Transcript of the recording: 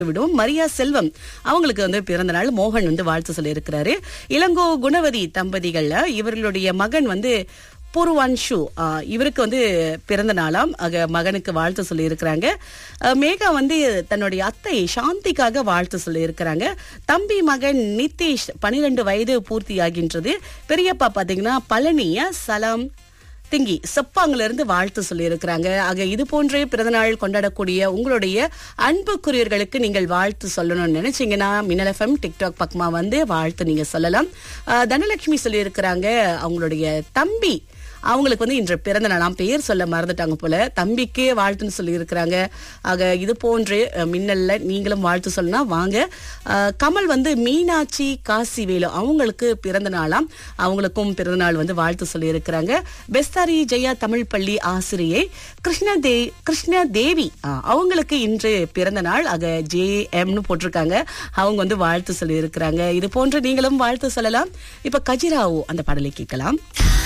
விடும் மரியா செல்வம் அவங்களுக்கு வந்து பிறந்த நாள் மோகன் வந்து வாழ்த்து சொல்லியிருக்கிறாரு இளங்கோ குணவதி தம்பதிகள்ல இவர்களுடைய மகன் வந்து பூர்வான்ஷு ஆஹ், இவருக்கு வந்து பிறந்த நாளாம் ஆக மகனுக்கு வாழ்த்து சொல்லி இருக்கிறாங்க மேகா வந்து தன்னுடைய அத்தை சாந்திக்காக வாழ்த்து சொல்லி இருக்கிறாங்க தம்பி மகன் நிதிஷ் பனிரெண்டு வயது பூர்த்தியாகின்றது பெரியப்பா பாத்தீங்கன்னா பழனிய சலாம் திங்கி செப்பாங்கல இருந்து வாழ்த்து சொல்லி இருக்கிறாங்க ஆக இது போன்றே பிறந்தநாள் கொண்டாடக்கூடிய உங்களுடைய அன்புக்குரியவர்களுக்கு நீங்கள் வாழ்த்து சொல்லணும்னு நினைச்சீங்கன்னா மின்னல் எஃப்எம் டிக்டாக் பக்கமா வந்து வாழ்த்து நீங்க சொல்லலாம் அஹ், தனலட்சுமி சொல்லி இருக்கிறாங்க அவங்களுடைய தம்பி அவங்களுக்கு வந்து இன்று பிறந்த நாளாம் பெயர் சொல்ல மறந்துட்டாங்க போல தம்பிக்கே வாழ்த்துன்னு சொல்லி இருக்கிறாங்க ஆக இது போன்று அஹ், மின்னல்ல நீங்களும் வாழ்த்து சொல்லலாம் வாங்க அஹ், கமல் வந்து மீனாட்சி காசிவேலு அவங்களுக்கு பிறந்த நாளாம் அவங்களுக்கும் பிறந்த நாள் வந்து வாழ்த்து சொல்லி இருக்கிறாங்க பெஸ்தாரி ஜெயா தமிழ் பள்ளி ஆசிரியை கிருஷ்ண தே கிருஷ்ண தேவி அஹ், அவங்களுக்கு இன்று பிறந்த நாள் ஆக ஜே எம்னு போட்டிருக்காங்க அவங்க வந்து வாழ்த்து சொல்லி இருக்கிறாங்க இது போன்று நீங்களும் வாழ்த்து சொல்லலாம் இப்ப கஜிராவோ அந்த பாடலை கேட்கலாம்